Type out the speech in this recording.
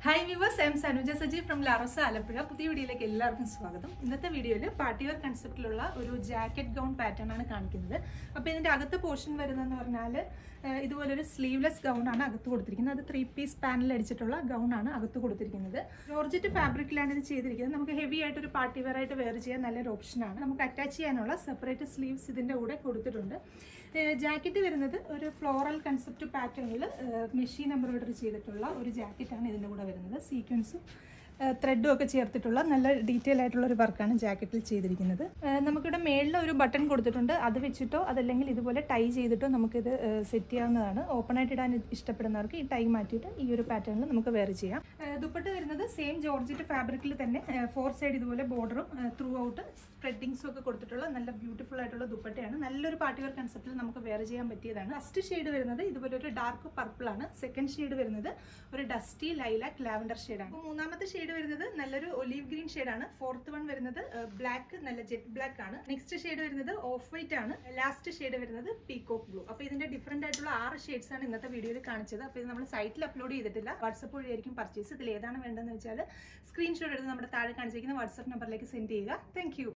hi viewers M Sanuja Saji from Larosa Alappuzha പുതിയ വീഡിയോയിലേക്ക് എല്ലാവർക്കും സ്വാഗതം ഇന്നത്തെ വീഡിയോയിൽ പാർട്ടി വെയർ കൺസെപ്റ്റിലുള്ള ഒരു ജാക്കറ്റ് ഗൗൺ പാറ്റേൺ ആണ് കാണിക്കുന്നത് അപ്പോൾ ഇതിൻ്റെ അകത്തെ പോർഷൻ വരുന്നതെന്ന് പറഞ്ഞാൽ ഇതുപോലൊരു സ്ലീവ്ലെസ് ഗൗൺ ആണ് അകത്ത് കൊടുത്തിരിക്കുന്നത് അത് ത്രീ പീസ് പാനൽ അടിച്ചിട്ടുള്ള ഗൗൺ ആണ് അകത്ത് കൊടുത്തിരിക്കുന്നത് ജോർജറ്റ് ഫാബ്രിക്കിലാണ് ഇത് ചെയ്തിരിക്കുന്നത് നമുക്ക് ഹെവി ആയിട്ട് ഒരു പാർട്ടി വെയർ ആയിട്ട് വെയർ ചെയ്യാൻ നല്ലൊരു ഓപ്ഷനാണ് നമുക്ക് അറ്റാച്ച് ചെയ്യാനുള്ള സെപ്പറേറ്റ് സ്ലീവ്സ് ഇതിൻ്റെ കൂടെ കൊടുത്തിട്ടുണ്ട് ജാക്കറ്റ് വരുന്നത് ഒരു ഫ്ലോറൽ കൺസെപ്റ്റ് പാറ്റേണിൽ മെഷീൻ എംബ്രോയിഡറി ചെയ്തിട്ടുള്ള ഒരു ജാക്കറ്റാണ് ഇതിൻ്റെ കൂടെ വരുന്നത് സീക്വൻസും ത്രെഡും ഒക്കെ ചേർത്തിട്ടുള്ള നല്ല ഡീറ്റെയിൽ ആയിട്ടുള്ള ഒരു വർക്കാണ് ജാക്കറ്റിൽ ചെയ്തിരിക്കുന്നത് ഏഹ് നമുക്കിവിടെ മേളിൽ ഒരു ബട്ടൺ കൊടുത്തിട്ടുണ്ട് അത് വെച്ചിട്ടോ അതല്ലെങ്കിൽ ഇതുപോലെ ടൈ ചെയ്തിട്ടോ നമുക്കിത് സെറ്റ് ചെയ്യാവുന്നതാണ് ഓപ്പൺ ആയിട്ട് ഇടാൻ ഇഷ്ടപ്പെടുന്നവർക്ക് ഈ ടൈ മാറ്റിയിട്ട് ഈ ഒരു പാറ്റേണിൽ നമുക്ക് വെയർ ചെയ്യാം ഏഹ് ദുപ്പട്ട വരുന്നത് സെയിം ജോർജറ്റ് ഫാബ്രിക്കിൽ തന്നെ ഫോർ സൈഡ് ഇതുപോലെ ബോർഡറും ത്രൂ ഔട്ട് സ്പ്രെഡിങ്സും ഒക്കെ കൊടുത്തിട്ടുള്ള നല്ല ബ്യൂട്ടിഫുൾ ആയിട്ടുള്ള ദുപ്പട്ടയാണ് നല്ലൊരു പാർട്ടി വെയർ കൺസെപ്റ്റിൽ നമുക്ക് വെയർ ചെയ്യാൻ പറ്റിയതാണ് ഫസ്റ്റ് ഷെയ്ഡ് വരുന്നത് ഇതുപോലെ ഒരു ഡാർക്ക് പർപ്പിൾ ആണ് സെക്കൻഡ് ഷെയ്ഡ് വരുന്നത് ഒരു ഡസ്റ്റി ലൈലാക്ക് ലാവൻഡർ ഷെയ്ഡാണ് അപ്പോൾ മൂന്നാമത്തെ ഷെയ്ഡ് വരുന്നത് നല്ലൊരു ഒലീവ് ഗ്രീൻ ഷെയ്ഡാണ് ഫോർത്ത് വൺ വരുന്നത് ബ്ലാക്ക് നല്ല ജെറ്റ് ബ്ലാക്ക് ആണ് നെക്സ്റ്റ് ഷെയ്ഡ് വരുന്നത് ഓഫ് വൈറ്റ് ആണ് ലാസ്റ്റ് ഷെയ്ഡ് വരുന്നത് പീകോക്ക് ബ്ലൂ അപ്പോൾ ഇതിന്റെ ഡിഫറെന്റ് ആയിട്ടുള്ള ആറ് ഷെയ്ഡ്സ് ആണ് ഇന്നത്തെ വീഡിയോയിൽ കാണിച്ചത് അപ്പോൾ ഇത് നമ്മൾ സൈറ്റിൽ അപ്ലോഡ് ചെയ്തിട്ടില്ല വാട്സപ്പ് വഴിയായിരിക്കും പർച്ചേസ് ഇതിൽ ഏതാണ് വേണ്ടതെന്ന് വെച്ചാൽ സ്ക്രീൻഷോട്ട് എടുത്ത് നമ്മുടെ താഴെ കാണിച്ചിരിക്കുന്ന വാട്സപ്പ് നമ്പറിലേക്ക് സെൻഡ് ചെയ്യുക താങ്ക്